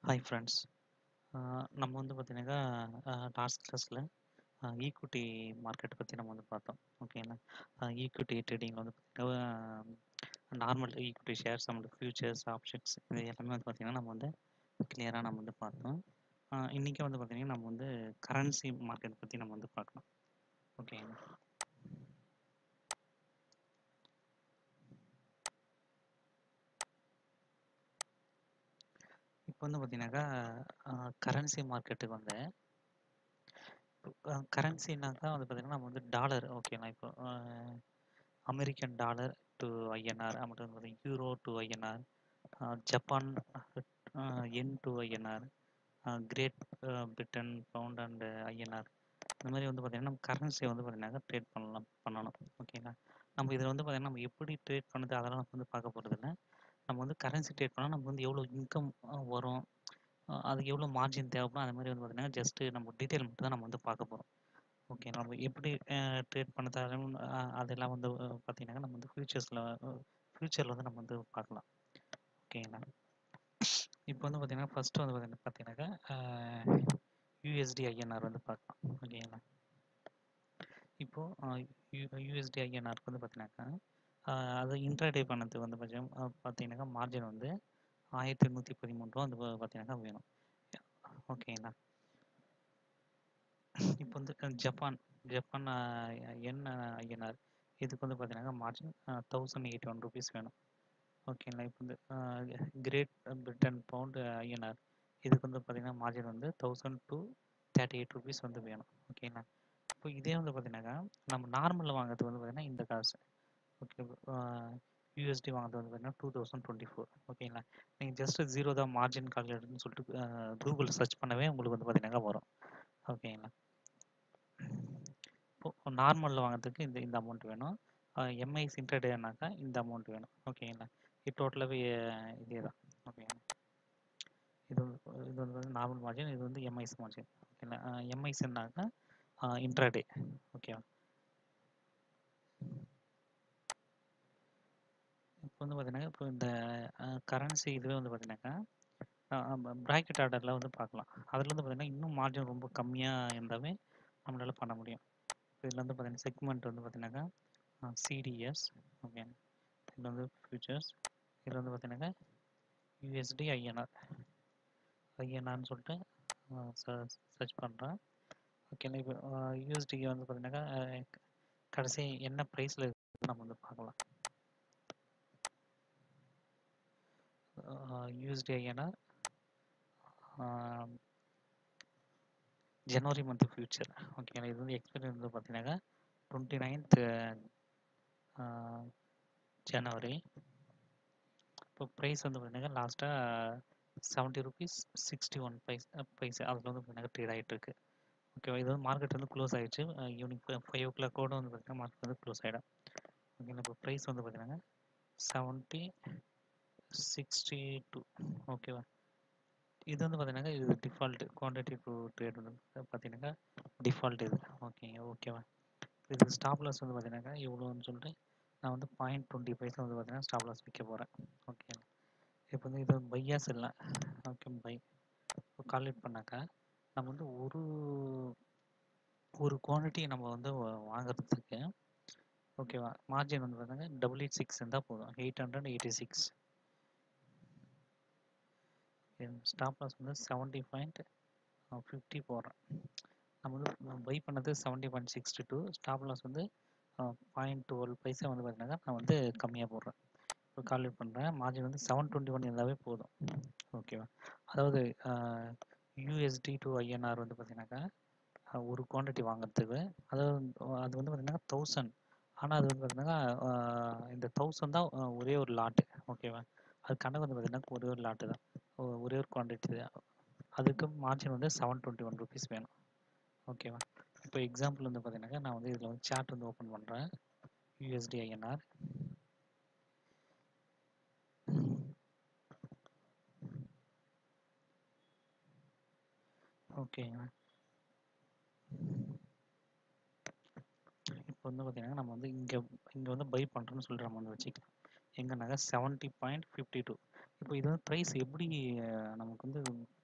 hi friends நம்ம வந்து பார்த்தீங்கன்னாக்கா லாஸ்ட் கிளாஸில் ஈக்விட்டி மார்க்கெட் பற்றி நம்ம வந்து பார்த்தோம் ஓகேங்களா ஈக்விட்டி ட்ரேடிங்கில் வந்து பார்த்தீங்கன்னா நார்மல் ஈக்விட்டி ஷேர்ஸ் நம்மளுக்கு ஃபியூச்சர்ஸ் ஆப்ஷன்ஸ் இது எல்லாமே வந்து பார்த்திங்கன்னா நம்ம வந்து கிளியராக நம்ம வந்து பார்த்தோம் இன்றைக்கி வந்து பார்த்திங்கன்னா நம்ம வந்து கரன்சி மார்க்கெட் பற்றி நம்ம வந்து பார்க்கலாம் ஓகேங்களா இப்போ வந்து பார்த்தீங்கன்னாக்கா கரன்சி மார்க்கெட்டுக்கு வந்து கரன்சினாக்கா வந்து பார்த்திங்கன்னா நம்ம வந்து டாலர் ஓகேங்களா இப்போ அமெரிக்கன் டாலர் டு ஐஎன்ஆர் அப்புறம் வந்து பார்த்தீங்கன்னா euro to INR Japan yen to INR Great Britain pound and INR இந்த மாதிரி வந்து பார்த்திங்கன்னா நம்ம கரன்சியை வந்து பார்த்திங்கனாக்கா ட்ரேட் பண்ணலாம் பண்ணணும் ஓகேங்களா நம்ம இதில் வந்து பார்த்திங்கன்னா நம்ம எப்படி ட்ரேட் பண்ணுது அதெல்லாம் நம்ம வந்து பார்க்க போகிறதில்ல நம்ம வந்து கரன்சி ட்ரேட் பண்ணால் நமக்கு வந்து எவ்வளோ இன்கம் வரும் அதுக்கு எவ்வளோ மார்ஜின் தேவைப்படும் அந்த மாதிரி வந்து பார்த்திங்கன்னா ஜஸ்ட்டு நம்ம டீட்டெயில் மட்டும் தான் நம்ம வந்து பார்க்க போகிறோம் ஓகே நம்ம எப்படி ட்ரேட் பண்ணதாலும் அதெல்லாம் வந்து பார்த்திங்கனாக்கா நம்ம வந்து ஃப்யூச்சர்ஸில் ஃப்யூச்சரில் வந்து நம்ம வந்து பார்க்கலாம் ஓகேங்களா இப்போ வந்து பார்த்திங்கன்னா ஃபஸ்ட்டு வந்து பார்த்திங்கன்னா பார்த்தீங்கன்னாக்கா யூஎஸ்டி ஐஎன்ஆர் வந்து பார்க்கலாம் ஓகேங்களா இப்போது யூஎஸ்டி ஐஎன்ஆருக்கு வந்து பார்த்தீங்கன்னாக்கா அது இன்ட்ராடே பண்ணதுக்கு வந்து பட்சம் பார்த்தீங்கன்னாக்கா மார்ஜின் வந்து ஆயிரத்தி நூற்றி பதிமூணு ரூபா வந்து பார்த்தீங்கன்னாக்கா வேணும் ஓகேங்களா இப்போ வந்து ஜப்பான் ஜப்பான் என் ஐஎன்ஆர் இதுக்கு வந்து பார்த்தீங்கன்னாக்கா margin thousand eighty one rupees வேணும் ஓகேங்களா இப்போ வந்து கிரேட் பிரிட்டன் பவுண்டு ஐஎன்ஆர் இதுக்கு வந்து பார்த்தீங்கன்னா மார்ஜின் வந்து thousand two thirty eight rupees வந்து வேணும் ஓகேங்களா இப்போ இதே வந்து பார்த்தீங்கன்னாக்கா நம்ம நார்மலில் வாங்குறது வந்து பார்த்தீங்கன்னா இந்த காசு ஓகே யூஎஸ்டி வாங்குறது வந்து பார்த்தீங்கன்னா டூ தௌசண்ட் டுவெண்ட்டி ஃபோர் ஓகேங்களா நீங்கள் ஜஸ்ட் ஜீரோ தான் மார்ஜின் கால்குலேட்டர்னு சொல்லிட்டு கூகுள் சர்ச் பண்ணவே உங்களுக்கு வந்து பார்த்தீங்கன்னா வரும் ஓகேங்களா இப்போ நார்மலில் வாங்குறதுக்கு இந்த இந்த அமௌண்ட் வேணும் எம்ஐஸ் இன்டர்டேனாக்கா இந்த அமௌண்ட் வேணும் ஓகேங்களா இது டோட்டலாகவே இதே தான் ஓகேங்களா இது இது வந்து நார்மல் மார்ஜின் இது வந்து எம்ஐஸ் மார்ஜின் ஓகேங்களா எம்ஐஸ்னாக்கா இன்ட்ராடே ஓகேவா இப்போ வந்து பார்த்தீங்கன்னா இப்போ இந்த கரன்சி இதுவே வந்து பார்த்தீங்கன்னாக்கா ப்ராக்கெட் ஆர்டரில் வந்து பார்க்கலாம் அதில் வந்து பார்த்தீங்கன்னா இன்னும் மார்ஜின் ரொம்ப கம்மியாக இருந்தாவே நம்மளால் பண்ண முடியும் இதில் வந்து பார்த்தீங்கன்னா செக்மெண்ட் வந்து பார்த்தீங்கன்னாக்கா சிடிஎஸ் ஓகே இதில் வந்து ஃபியூச்சர்ஸ் இதில் வந்து பார்த்தீங்கன்னாக்கா யூஎஸ்டி ஐஎன்ஆர் ஐஎன்ஆர்னு சொல்லிட்டு சர்ச் பண்ணுறேன் ஓகேங்களா இப்போ யூஎஸ்டிக்கு வந்து பார்த்தீங்கன்னாக்கா கடைசி என்ன ப்ரைஸில் நம்ம வந்து பார்க்கலாம் USD INR January month future ஓகேங்களா இது வந்து எக்ஸ்பைரி வந்து பார்த்தீங்கன்னாக்கா டுவெண்ட்டி நைன்த் ஜனவரி இப்போ ப்ரைஸ் வந்து பார்த்தீங்கன்னா லாஸ்ட்டாக seventy rupees sixty one paise paise அதில் வந்து பார்த்தீங்கன்னா ட்ரேட் ஆகிட்டு இருக்கு ஓகேவா இது வந்து மார்க்கெட் வந்து க்ளோஸ் ஆகிடுச்சு ஈவினிங் ஃபைவ் ஓ கிளாக் கூட வந்து பார்த்தீங்கன்னா மார்க்கெட் வந்து க்ளோஸ் ஆகிடும் ஓகேங்களா இப்போ ப்ரைஸ் வந்து பார்த்தீங்கன்னா செவன்ட்டி சிக்ஸ்டி டூ ஓகேவா இது வந்து பார்த்தீங்கன்னா இது டிஃபால்ட் குவான்டிட்டி டு ட்ரேட் வந்து பார்த்தீங்கன்னாக்கா டிஃபால்ட் இது ஓகேங்க ஓகேவா இது ஸ்டாப் லாஸ் வந்து பார்த்தீங்கன்னாக்கா இவ்வளோன்னு சொல்லிட்டு நான் வந்து பாயிண்ட் டுவெண்ட்டி ஃபைவ்ல வந்து பார்த்தீங்கன்னா ஸ்டாப் லாஸ் விற்க போகிறேன் ஓகே இப்போ வந்து இது பையாஸ் இல்லை ஓகே பை கால்குலேட் பண்ணாக்கா நம்ம வந்து ஒரு ஒரு குவான்டிட்டி நம்ம வந்து வாங்குறதுக்கு ஓகேவா மார்ஜின் வந்து பார்த்தீங்கன்னா டபுள் எயிட் சிக்ஸ் இருந்தால் போதும் eight hundred eighty six stop loss வந்து செவன்ட்டி பாயிண்ட் ஃபிஃப்டி போடுறேன் நம்ம வந்து பை பண்ணது seventy point sixty two stop loss வந்து பாயிண்ட் டுவெல் பைசா வந்து பார்த்தீங்கன்னா நான் வந்து கம்மியாக போடுறேன் இப்போ கால்குலேட் பண்ணுறேன் மார்ஜின் வந்து செவன் டுவெண்ட்டி ஒன் இருந்தாவே போதும் ஓகேவா அதாவது யூஎஸ்டி டு ஐஎன்ஆர் வந்து பார்த்தீங்கன்னாக்கா ஒரு குவான்டிட்டி வாங்குறதுக்கு அதாவது அது வந்து பார்த்தீங்கன்னா தௌசண்ட் ஆனால் அது வந்து பார்த்தீங்கன்னா இந்த தௌசண்ட் தான் ஒரே ஒரு லாட்டு ஓகேவா அது கணக்கு வந்து பார்த்தீங்கன்னா ஒரே ஒரு லாட்டு தான் ஒரே ஒரு குவான்டிட்டி தான் அதுக்கு மார்ஜின் வந்து செவன் டுவெண்ட்டி ஒன் ருபீஸ் வேணும் ஓகேவா இப்போ எக்ஸாம்பிள் வந்து பார்த்தீங்கன்னாக்கா நான் வந்து இதில் வந்து சார்ட் வந்து ஓப்பன் பண்ணுறேன் யூஎஸ்டி ஐஎன்ஆர் ஓகேங்க இப்போ வந்து பார்த்தீங்கன்னா நம்ம வந்து இங்கே இங்கே வந்து பை பண்ணுறோன்னு சொல்லிட்டு நம்ம வந்து வச்சுக்கலாம் எங்கன்னாக்கா செவன்ட்டி பாயிண்ட் ஃபிஃப்டி டூ இப்போ இது வந்து ப்ரைஸ் எப்படி அஹ், நமக்கு வந்து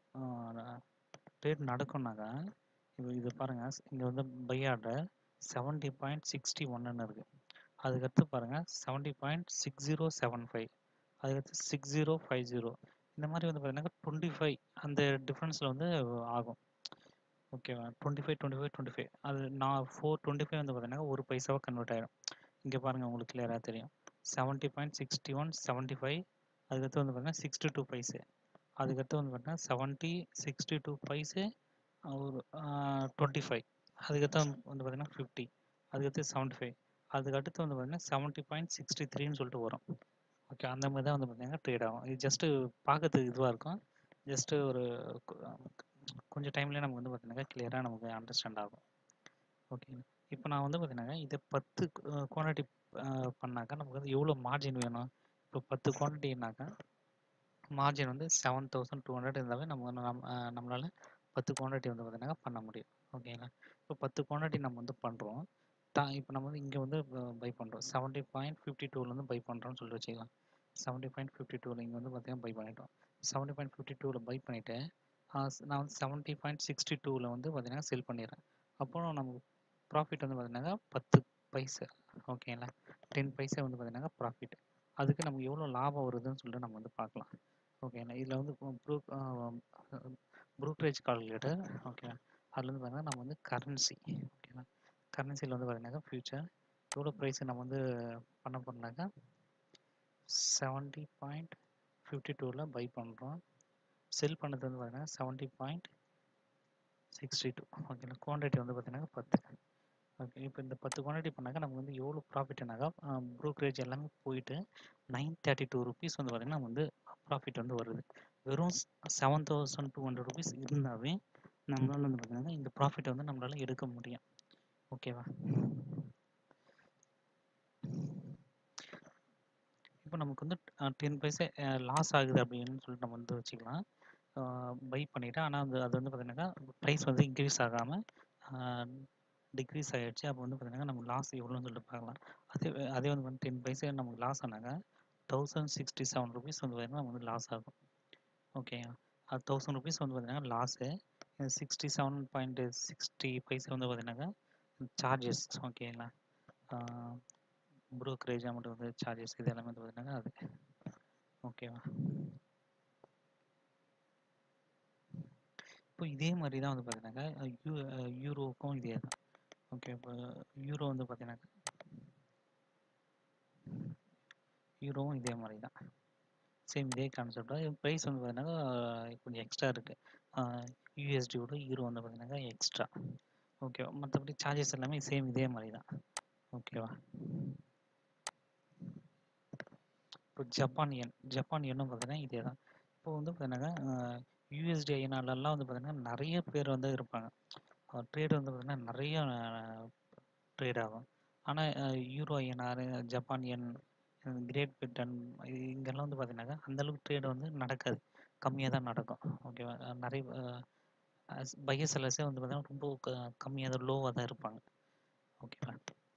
ட்ரேட் நடக்கும்னாக்கா இப்போ இது பாருங்க இங்கே வந்து buy order seventy point sixty ஒன்னு இருக்கு அதுக்கடுத்து பாருங்க seventy point six zero seven five அதுக்கடுத்து சிக்ஸ் ஜீரோ ஃபைவ் ஜீரோ இந்த மாதிரி வந்து பார்த்தீங்கன்னா டுவெண்ட்டி ஃபைவ் அந்த டிஃப்ரென்ஸில் வந்து ஆகும் ஓகேவா twenty five twenty five twenty five அது நான் ஃபோர் டுவெண்ட்டி ஃபைவ் வந்து பார்த்தீங்கன்னா ஒரு பைசாவாக கன்வெர்ட் ஆயிடும் இங்கே பாருங்கள் உங்களுக்கு கிளியராக தெரியும் seventy point sixty one seventy five அதுக்கடுத்து வந்து பார்த்தீங்கன்னா சிக்ஸ்டி டூ பைஸு அதுக்கடுத்து வந்து பார்த்தீங்கன்னா செவன்ட்டி சிக்ஸ்டி டூ பைஸு ஒரு டுவெண்ட்டி ஃபைவ் அதுக்கடுத்து வந்து பார்த்தீங்கன்னா ஃபிஃப்டி அதுக்கடுத்து செவன்ட்டி ஃபைவ் அதுக்கடுத்து வந்து பார்த்தீங்கன்னா செவன்ட்டி பாயிண்ட் சிக்ஸ்டி த்ரீன்னு சொல்லிட்டு வரும் ஓகே அந்த மாதிரி தான் வந்து பார்த்தீங்கன்னா ட்ரேட் ஆகும் இது ஜஸ்ட்டு பார்க்கறதுக்கு இதுவாக இருக்கும் ஜஸ்ட்டு ஒரு கொ- கொஞ்சம் டைம்லேயே நமக்கு வந்து பார்த்தீங்கன்னா கிளியராக நமக்கு அண்டர்ஸ்டாண்ட் ஆகும் ஓகே இப்போ நான் வந்து பார்த்தீங்கன்னா இதை பத்து குவான்டிட்டி பண்ணாக்கா நமக்கு வந்து எவ்வளோ மார்ஜின் வேணும் இப்போ பத்து குவான்டிட்டினாக்கா மார்ஜின் வந்து செவன் தௌசண்ட் டூ ஹண்ட்ரட் இருந்தாவே நம்ம வந்து நம்ம அஹ், நம்மளால பத்து குவான்டிட்டி வந்து பார்த்தீங்கன்னா பண்ண முடியும் ஓகேங்களா இப்போ பத்து குவான்டிட்டி நம்ம வந்து பண்ணுறோம் தா இப்போ நம்ம வந்து இங்கே வந்து பை பண்ணுறோம் செவன்ட்டி பாயிண்ட் ஃபிஃப்டி டூலேருந்து பை பண்ணுறோம்னு சொல்லிட்டு வச்சுக்கலாம் செவன்ட்டி பாயிண்ட் ஃபிஃப்டி டூவில் இங்கே வந்து பார்த்தீங்கன்னா பை பண்ணிட்டோம் செவன்ட்டி பாயிண்ட் ஃபிஃப்டி டூவில் பை பண்ணிவிட்டு நான் வந்து செவன்ட்டி பாயிண்ட் சிக்ஸ்டி டூவில் வந்து பார்த்தீங்கன்னா செல் பண்ணிடுறேன் அப்புறம் நமக்கு ப்ராஃபிட் வந்து பார்த்தீங்கன்னா பத்து பைசா ஓகேங்களா டென் பைசா வந்து பார்த்தீங்கன்னா ப்ராஃபிட் அதுக்கு நமக்கு எவ்வளோ லாபம் வருதுன்னு சொல்லிட்டு நம்ம வந்து பார்க்கலாம் ஓகேங்களா இதில் வந்து ப்ரூக் ப்ரூக்கரேஜ் கால்குலேட்டர் ஓகே அதில் வந்து பார்த்தீங்கன்னா நம்ம வந்து கரன்சி ஓகேங்களா கரன்சியில் வந்து பார்த்தீங்கன்னா ஃபியூச்சர் எவ்வளோ ப்ரைஸ் நம்ம வந்து பண்ண போகிறோம்னாக்கா செவன்ட்டி பாயிண்ட் ஃபிஃப்டி டூவில் பை பண்ணுறோம் செல் பண்ணது வந்து பார்த்தீங்கன்னா செவன்ட்டி பாயிண்ட் சிக்ஸ்டி டூ ஓகேங்களா குவான்டிட்டி வந்து பார்த்தீங்கன்னா பத்து ஓகே இப்போ இந்த பத்து குவான்டிட்டி பண்ணாக்கா நமக்கு வந்து எவ்வளோ ப்ராஃபிட்னாக்கா ப்ரோக்கரேஜ் எல்லாமே போயிட்டு நைன் தேர்ட்டி டூ ருபீஸ் வந்து பார்த்தீங்கன்னா நம்ம வந்து ப்ராஃபிட் வந்து வருது வெறும் seven thousand two hundred rupees இருந்தாவே நம்மளால வந்து பார்த்தீங்கன்னா இந்த ப்ராஃபிட் வந்து நம்மளால எடுக்க முடியும் ஓகேவா இப்போ நமக்கு வந்து டென் பைசா லாஸ் ஆகுது அப்படின்னு சொல்லிட்டு நம்ம வந்து வச்சுக்கலாம் பை பண்ணிவிட்டு ஆனால் அது அது வந்து பார்த்தீங்கன்னா ப்ரைஸ் வந்து இன்க்ரீஸ் ஆகாமல் டிக்ரீஸ் ஆகிடுச்சு அப்போ வந்து பார்த்தீங்கன்னா நம்ம லாஸ் எவ்வளோன்னு சொல்லிட்டு பார்க்கலாம் அதே அதே வந்து டென் பைசா நமக்கு லாஸ் ஆனாக்கா தௌசண்ட் சிக்ஸ்டி செவன் ருபீஸ் வந்து பார்த்தீங்கன்னா நமக்கு வந்து லாஸ் ஆகும் ஓகே அது தௌசண்ட் ருபீஸ் வந்து பார்த்தீங்கன்னா loss sixty seven point sixty paisa வந்து பார்த்தீங்கன்னாக்கா சார்ஜஸ் ஓகேங்களா ப்ரோக்கரேஜ் அமௌண்ட் வந்து சார்ஜஸ் இது எல்லாமே வந்து பார்த்தீங்கன்னா அது ஓகேவா இப்போ இதே மாதிரி தான் வந்து பார்த்தீங்கன்னாக்கா யூ யூரோவுக்கும் இதே தான் ஓகே இப்போ யூரோ வந்து பார்த்தீங்கன்னாக்கா யூரோவும் இதே மாதிரி தான் சேம் இதே கான்செப்ட் தான் ப்ரைஸ் வந்து பார்த்தீங்கன்னா கொஞ்சம் எக்ஸ்ட்ரா இருக்குது யூஎஸ்டியோட யூரோ வந்து பார்த்தீங்கன்னாக்கா எக்ஸ்ட்ரா ஓகேவா மற்றபடி சார்ஜஸ் எல்லாமே சேம் இதே மாதிரி தான் ஓகேவா இப்போ ஜப்பான் என் ஜப்பான் எண்ணும் பார்த்தீங்கன்னா இதே தான் இப்போ வந்து பார்த்தீங்கன்னாக்கா யூஎஸ்டி ஐநாலெல்லாம் வந்து பார்த்தீங்கன்னா நிறைய பேர் வந்து இருப்பாங்க ட்ரேட் வந்து பார்த்தீங்கன்னா நிறைய ட்ரேட் ஆகும் ஆனால் euro INR Japan yen Great Britain இங்கெல்லாம் வந்து பார்த்தீங்கன்னாக்கா அந்தளவுக்கு ட்ரேட் வந்து நடக்காது கம்மியாக தான் நடக்கும் ஓகேவா நிறைய பைய செல்லர்ஸே வந்து பார்த்தீங்கன்னா ரொம்ப கம்மியாக தான் லோவாக தான் இருப்பாங்க ஓகேவா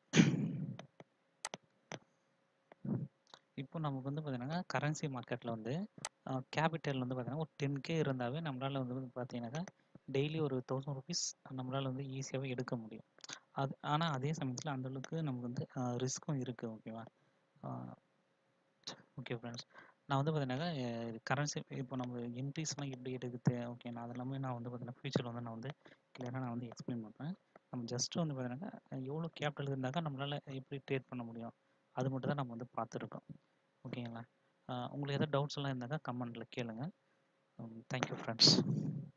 இப்போ நமக்கு வந்து பார்த்தீங்கன்னா கரன்சி மார்க்கெட்டில் வந்து கேபிட்டல் வந்து பார்த்தீங்கன்னா ஒரு டென் கே இருந்தாவே நம்மளால் வந்து பார்த்தீங்கன்னாக்கா டெய்லி ஒரு தௌசண்ட் ருபீஸ் நம்மளால் வந்து ஈஸியாகவே எடுக்க முடியும் அது ஆனால் அதே சமயத்தில் அந்தளவுக்கு நமக்கு வந்து ரிஸ்க்கும் இருக்குது ஓகேவா ஓகே ஃப்ரெண்ட்ஸ் நான் வந்து பார்த்தீங்கன்னாக்கா கரன்சி இப்போ நம்ம என்ட்ரிஸ்லாம் எப்படி எடுக்குது ஓகே நான் அதெல்லாமே நான் வந்து பார்த்தீங்கன்னா ஃபியூச்சரில் வந்து நான் வந்து கிளியராக நான் வந்து எக்ஸ்பிளைன் பண்ணுறேன் நம்ம ஜஸ்ட்டு வந்து பார்த்தீங்கன்னாக்கா எவ்வளோ கேபிட்டல் இருந்தாக்கா நம்மளால் எப்படி ட்ரேட் பண்ண முடியும் அது மட்டும் தான் நம்ம வந்து பார்த்துருக்கோம் ஓகேங்களா உங்களுக்கு எதாவது டவுட்ஸ் எல்லாம் இருந்தாக்கா கமெண்ட்டில் கேளுங்கள் தேங்க்யூ ஃப்ரெண்ட்ஸ்